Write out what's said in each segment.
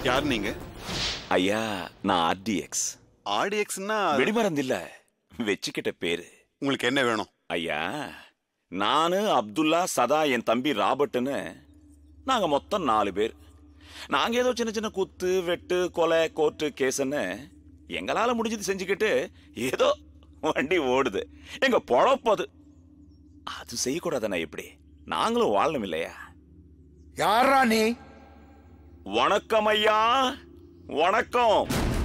யார் நீங்க ஐயா நான் ஆர்டிஎக்ஸ் ஆர்டிஎக்ஸ்னா வெடிமருந்து இல்ல வச்சுக்கிட்ட பேரு உங்களுக்கு என்ன வேணும் ஐயா நானு அப்துல்லா சதா என் தம்பி ராபர்ட்னு நாங்க மொத்தம் நாலு பேர் நாங்க ஏதோ சின்ன சின்ன குத்து வெட்டு கொலை கோர்ட்டு கேஸ்ன்னு எங்களால முடிஞ்சது செஞ்சுக்கிட்டு ஏதோ வண்டி ஓடுது எங்க பொழப்பது அது செய்யக்கூடாதுண்ணா எப்படி நாங்களும் வாழணும் இல்லையா யாரா நீ வணக்கம் ஐயா வணக்கம்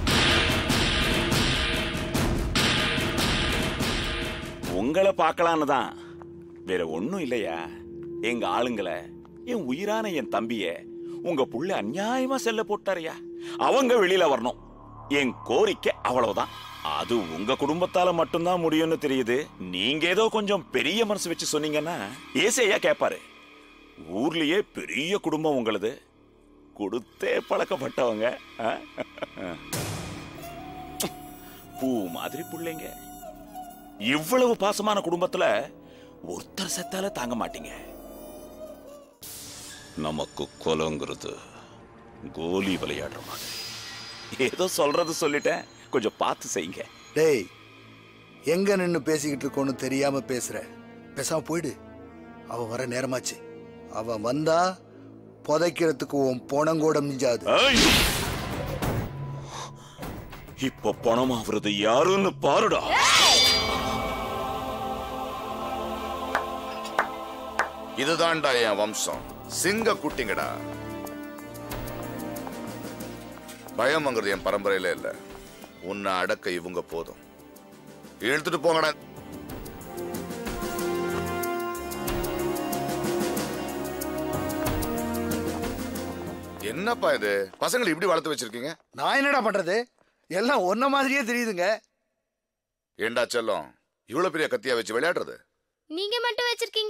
உங்களை பார்க்கலான்னு தான் வேற ஒண்ணும் இல்லையா எங்க ஆளுங்களை என் உயிரான என் தம்பிய உங்க புள்ள அநியாயமா செல்ல போட்டாருயா அவங்க வெளியில வரணும் என் கோரிக்கை அவ்வளவுதான் அது உங்க குடும்பத்தால மட்டும்தான் முடியும்னு தெரியுது நீங்க ஏதோ கொஞ்சம் பெரிய மனசு வச்சு சொன்னீங்கன்னா ஏசையா கேட்பாரு ஊர்லயே பெரிய குடும்பம் உங்களுது கொடுத்தே பழக்கப்பட்டவங்க ஆ? பூ மாதிரி புள்ளைங்க இவ்வளவு பாசமான குடும்பத்துல ஒருத்தர் செத்தால தாங்க மாட்டீங்க நமக்கு கொலங்கிறது கோலி விளையாடுற மாதிரி ஏதோ சொல்றது சொல்லிட்டேன் கொஞ்சம் பார்த்து செய்யுங்க டேய் எங்க நின்னு பேசிக்கிட்டு இருக்கோன்னு தெரியாம பேசுற பேசாம போயிடு அவ வர நேரமாச்சு அவ வந்தா புதைக்கிறதுக்கு உன் பொணங்கூடம் மிஞ்சாது ஐய்! இப்ப பணமாவது யாருன்னு பாருடா இதுதான்டா என் வம்சம் சிங்க குட்டிங்கடா பயம்ங்கிறது என் பரம்பரையில இல்ல உன்னை அடக்க இவங்க போதும் இழுத்துட்டு போங்கடா என்னப்பா இது பசங்களை இப்படி வளர்த்து வச்சிருக்கீங்க நான் என்னடா பண்றது எல்லாம் ஒன்ன மாதிரியே தெரியுதுங்க ஏண்டா செல்லம் இவ்வளவு பெரிய கத்தியா வச்சு விளையாடுறது நீங்க மட்டும் வச்சிருக்கீங்க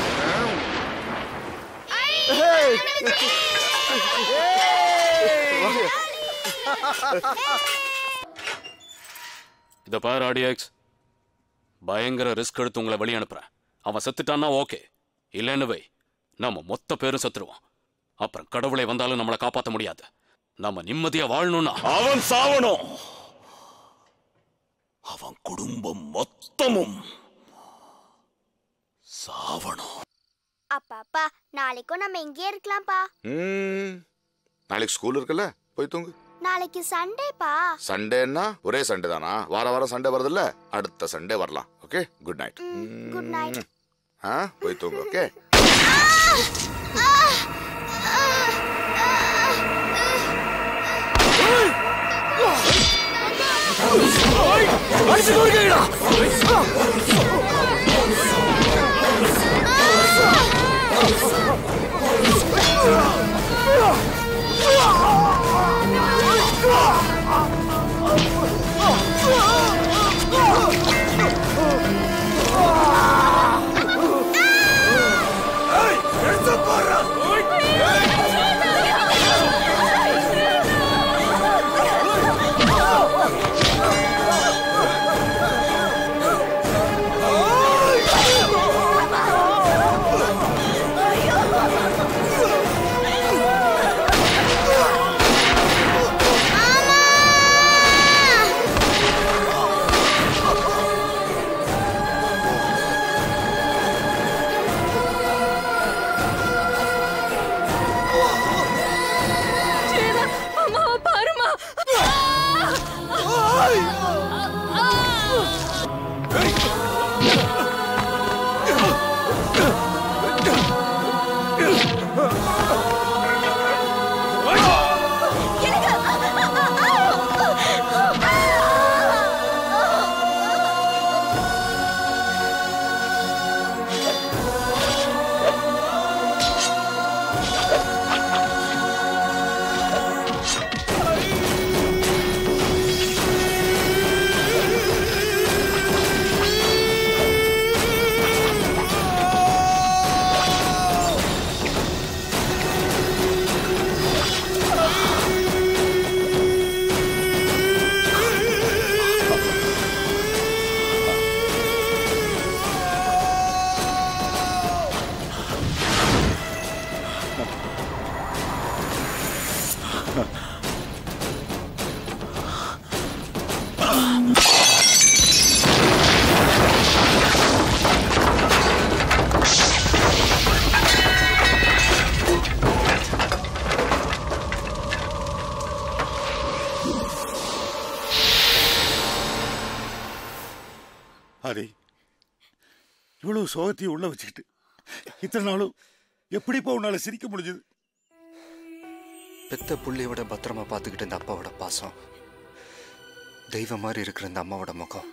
இத பாரு ஆடியக்ஸ் பயங்கர ரிஸ்க் எடுத்து உங்களை வெளிய அனுப்புறேன் அவன் செத்துட்டான்னா ஓகே இல்லைன்னு வை நம்ம மொத்த பேரும் செத்துருவோம் அப்புறம் கடவுளை வந்தாலும் நம்மளை காப்பாற்ற முடியாது நம்ம நிம்மதியா வாழணும்னா அவன் சாவணும் அவன் குடும்பம் மொத்தமும் சாவணும் அப்பா அப்பா நாளைக்கும் நம்ம இங்கே இருக்கலாம்ப்பா ம், நாளைக்கு ஸ்கூல் இருக்குல்ல போய் தூங்கு நாளைக்கு சண்டேப்பா சண்டேன்னா ஒரே சண்டே தானா வார வாரம் சண்டே வருதுல்ல அடுத்த சண்டே வரலாம் okay good night good night ஆ போய் தூங்கு ஓகே ஆ இவ்வளவு சோகத்தையும் உள்ள வச்சுக்கிட்டு இத்தனை நாளும் எப்படிப்பா உன்னால சிரிக்க முடிஞ்சது பெத்த புள்ளையோட பத்திரமா பார்த்துக்கிட்டு இந்த அப்பாவோட பாசம் தெய்வம் மாதிரி இருக்கிற இந்த அம்மாவோட முகம்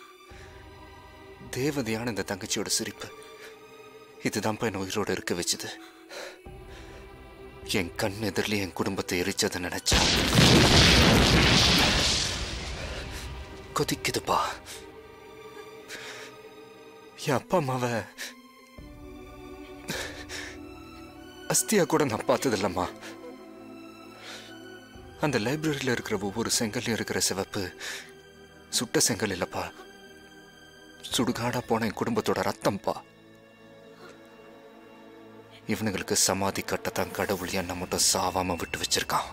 தேவதையான இந்த தங்கச்சியோட சிரிப்பு இதுதான்ப்பா என் உயிரோட இருக்க வச்சது என் கண் எதிரிலே என் குடும்பத்தை எரிச்சதை நினைச்சா கொதிக்குதுப்பா என் அப்பா அம்மாவை அஸ்தியா கூட நான் பார்த்தது இல்லம்மா அந்த லைப்ரரியில் இருக்கிற ஒவ்வொரு செங்கல்லையும் இருக்கிற சிவப்பு சுட்ட செங்கல் இல்லப்பா சுடுகாடா போன என் குடும்பத்தோட ரத்தம்ப்பா இவனுங்களுக்கு சமாதி கட்டத்தான் கடவுள் என்ன மட்டும் சாவாம விட்டு வச்சிருக்கான்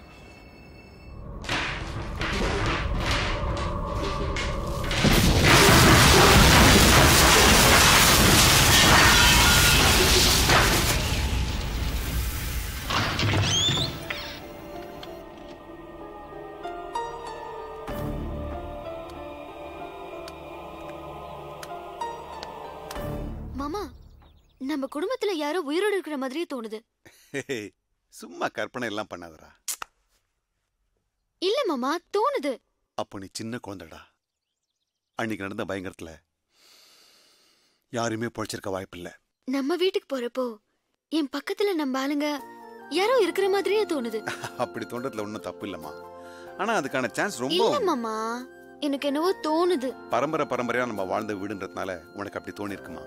மாமா நம்ம குடும்பத்துல யாரோ உயிரோடு இருக்கிற மாதிரியே தோணுது ஹேய், சும்மா கற்பனை எல்லாம் பண்ணாதடா இல்ல மாமா தோணுது அப்போ நீ சின்ன குழந்தைடா அன்னைக்கு நடந்த பயங்கரத்துல யாருமே பொழைச்சிருக்க வாய்ப்பில்லை நம்ம வீட்டுக்கு போறப்போ என் பக்கத்துல நம்ம ஆளுங்க யாரோ இருக்கிற மாதிரியே தோணுது அப்படி தோன்றதுல ஒன்றும் தப்பு இல்லைம்மா ஆனா அதுக்கான சான்ஸ் ரொம்ப இல்ல மாமா எனக்கு என்னவோ தோணுது பரம்பரை பரம்பரையா நம்ம வாழ்ந்த வீடுன்றதுனால உனக்கு அப்படி தோணி இருக்குமா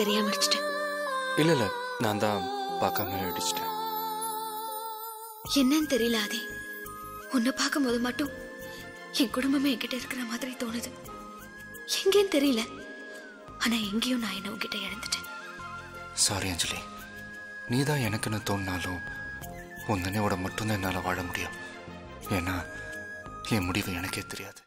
தெரியாம அடிச்சிட்டேன் இல்லை இல்லை நான் தான் பார்க்காம அடிச்சிட்டேன் என்னன்னு தெரியல ஆதி உன்னை பார்க்கும்போது மட்டும் என் குடும்பமே என்கிட்ட இருக்கிற மாதிரி தோணுது எங்கேன்னு தெரியல ஆனா எங்கேயும் நான் என்ன உன்கிட்ட இழந்துட்டேன் சாரி அஞ்சலி நீ தான் எனக்குன்னு தோணினாலும் உன் நினைவோட மட்டும்தான் என்னால் வாழ முடியும் ஏன்னா என் முடிவு எனக்கே தெரியாது